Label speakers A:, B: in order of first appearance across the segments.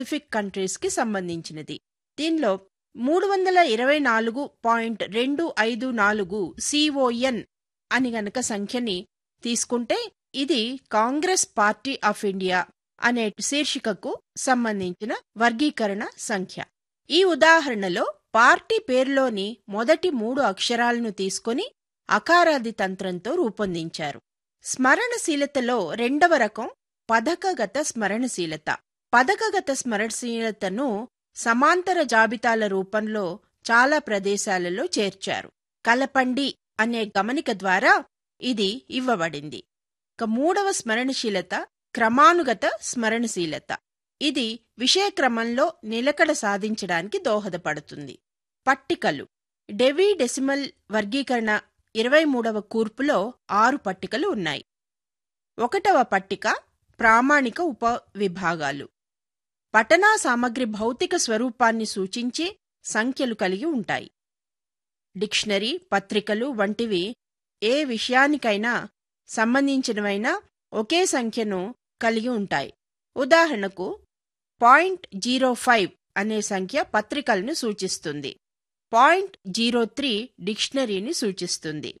A: Pacific countries కి సంబంధించినది దీనిలో మూడు వందల ఇరవై నాలుగు పాయింట్ రెండు ఐదు నాలుగు సిఓఎన్ అని గనక సంఖ్యని తీసుకుంటే ఇది కాంగ్రెస్ పార్టీ ఆఫ్ ఇండియా అనే శీర్షికకు సంబంధించిన వర్గీకరణ సంఖ్య ఈ ఉదాహరణలో పార్టీ పేరులోని మొదటి మూడు అక్షరాలను తీసుకొని అకారాది తంత్రంతో రూపొందించారు స్మరణశీలతలో రెండవ రకం పథకగత స్మరణశీలత పథకగత స్మరణశీలతను సమాంతర జాబితాల రూపంలో చాలా ప్రదేశాలలో చేర్చారు కలపండి అనే గమనిక ద్వారా ఇది ఇవ్వబడింది ఇక మూడవ స్మరణశీలత క్రమానుగత స్మరణశీలత ఇది విషయ క్రమంలో నిలకడ సాధించడానికి దోహదపడుతుంది పట్టికలు డెవి డెసిమల్ వర్గీకరణ ఇరవై మూడవ కూర్పులో ఆరు పట్టికలు ఉన్నాయి ఒకటవ పట్టిక ప్రామాణిక ఉప విభాగాలు పఠనా సామగ్రి భౌతిక స్వరూపాన్ని సూచించే సంఖ్యలు కలిగి ఉంటాయి డిక్షనరీ పత్రికలు వంటివి ఏ విషయానికైనా సంబంధించినవైనా ఒకే సంఖ్యను కలిగి ఉంటాయి ఉదాహరణకు పాయింట్ జీరో ఫైవ్ అనే సంఖ్య పత్రికలను సూచిస్తుంది పాయింట్ జీరో త్రీ డిక్షనరీని సూచిస్తుంది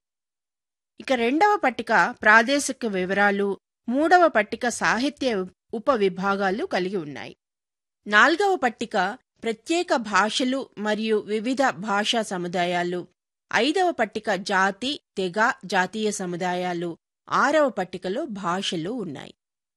A: ఇక రెండవ పట్టిక ప్రాదేశిక వివరాలు మూడవ పట్టిక సాహిత్య ఉప విభాగాలు కలిగి ఉన్నాయి నాల్గవ పట్టిక ప్రత్యేక భాషలు మరియు వివిధ భాషా సముదాయాలు ఐదవ పట్టిక జాతి తెగ జాతీయ సముదాయాలు ఆరవ పట్టికలో భాషలు ఉన్నాయి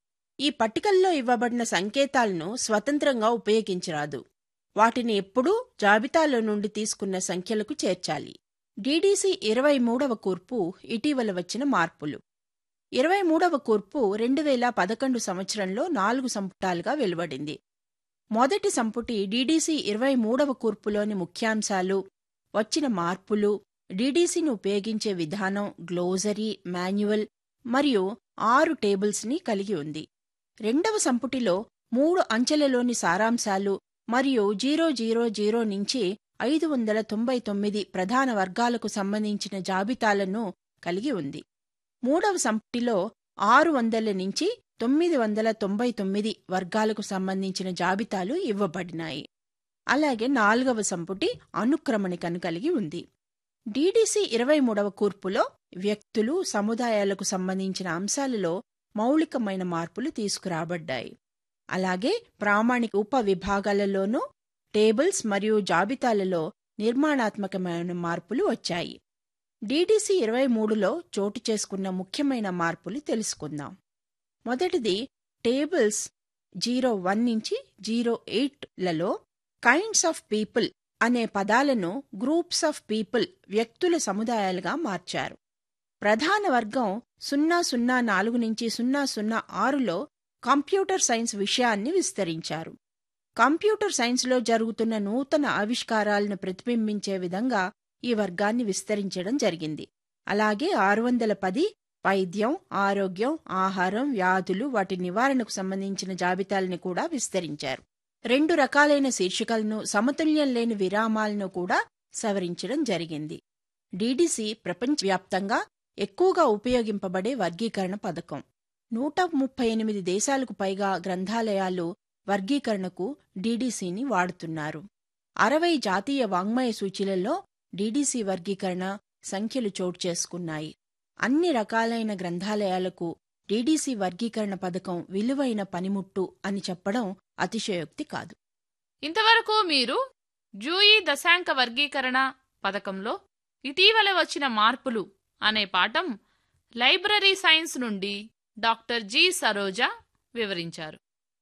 A: ఈ పట్టికల్లో ఇవ్వబడిన సంకేతాలను స్వతంత్రంగా ఉపయోగించరాదు వాటిని ఎప్పుడూ జాబితాలో నుండి తీసుకున్న సంఖ్యలకు చేర్చాలి డీడీసీ ఇరవై మూడవ కూర్పు ఇటీవల వచ్చిన మార్పులు ఇరవై మూడవ కూర్పు రెండు వేల పదకొండు సంవత్సరంలో నాలుగు సంపుటాలుగా వెలువడింది మొదటి సంపుటి డీడీసీ ఇరవై మూడవ కూర్పులోని ముఖ్యాంశాలు వచ్చిన మార్పులు డీడీసీని ఉపయోగించే విధానం గ్లోజరీ మాన్యువల్ మరియు ఆరు టేబుల్స్ని కలిగి ఉంది రెండవ సంపుటిలో మూడు అంచెలలోని సారాంశాలు మరియు జీరో జీరో జీరో నుంచి ఐదు వందల తొంభై తొమ్మిది ప్రధాన వర్గాలకు సంబంధించిన జాబితాలను కలిగి ఉంది మూడవ సంపుటిలో ఆరు వందల నుంచి తొమ్మిది వందల తొంభై తొమ్మిది వర్గాలకు సంబంధించిన జాబితాలు ఇవ్వబడినాయి అలాగే నాలుగవ సంపుటి అనుక్రమణికను కలిగి ఉంది డీడీసీ ఇరవై మూడవ కూర్పులో వ్యక్తులు సముదాయాలకు సంబంధించిన అంశాలలో మౌలికమైన మార్పులు తీసుకురాబడ్డాయి అలాగే ప్రామాణిక ఉప విభాగాలలోనూ టేబుల్స్ మరియు జాబితాలలో నిర్మాణాత్మకమైన మార్పులు వచ్చాయి డీడీసీ ఇరవై మూడులో చోటు చేసుకున్న ముఖ్యమైన మార్పులు తెలుసుకుందాం మొదటిది టేబుల్స్ జీరో వన్ నుంచి జీరో ఎయిట్లలో కైండ్స్ ఆఫ్ పీపుల్ అనే పదాలను గ్రూప్స్ ఆఫ్ పీపుల్ వ్యక్తుల సముదాయాలుగా మార్చారు ప్రధాన వర్గం సున్నా సున్నా నాలుగు నుంచి సున్నా సున్నా ఆరులో కంప్యూటర్ సైన్స్ విషయాన్ని విస్తరించారు కంప్యూటర్ సైన్స్లో జరుగుతున్న నూతన ఆవిష్కారాలను ప్రతిబింబించే విధంగా ఈ వర్గాన్ని విస్తరించడం జరిగింది అలాగే ఆరు వందల పది వైద్యం ఆరోగ్యం ఆహారం వ్యాధులు వాటి నివారణకు సంబంధించిన జాబితాలను కూడా విస్తరించారు రెండు రకాలైన శీర్షికలను సమతుల్యం లేని విరామాలను కూడా సవరించడం జరిగింది డీడీసీ ప్రపంచవ్యాప్తంగా ఎక్కువగా ఉపయోగింపబడే వర్గీకరణ పథకం నూట ముప్పై ఎనిమిది దేశాలకు పైగా గ్రంథాలయాలు వర్గీకరణకు డీడీసీని వాడుతున్నారు అరవై జాతీయ వాంగ్మయ సూచీలలో డీడీసీ వర్గీకరణ సంఖ్యలు చోటు చేసుకున్నాయి అన్ని రకాలైన గ్రంథాలయాలకు డీడీసీ వర్గీకరణ పథకం విలువైన పనిముట్టు అని చెప్పడం అతిశయోక్తి కాదు
B: ఇంతవరకు మీరు జూయి దశాంక వర్గీకరణ పథకంలో ఇటీవల వచ్చిన మార్పులు అనే పాఠం లైబ్రరీ సైన్స్ నుండి డాక్టర్ జి సరోజ వివరించారు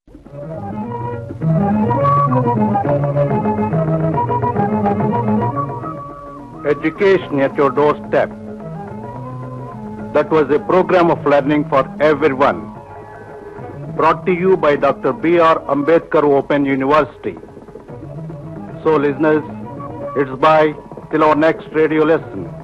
C: Education at your doorstep. That was a program of learning for everyone. Brought to you by Dr. B.R. Ambedkar Open University. So, listeners, it's bye till our next radio lesson.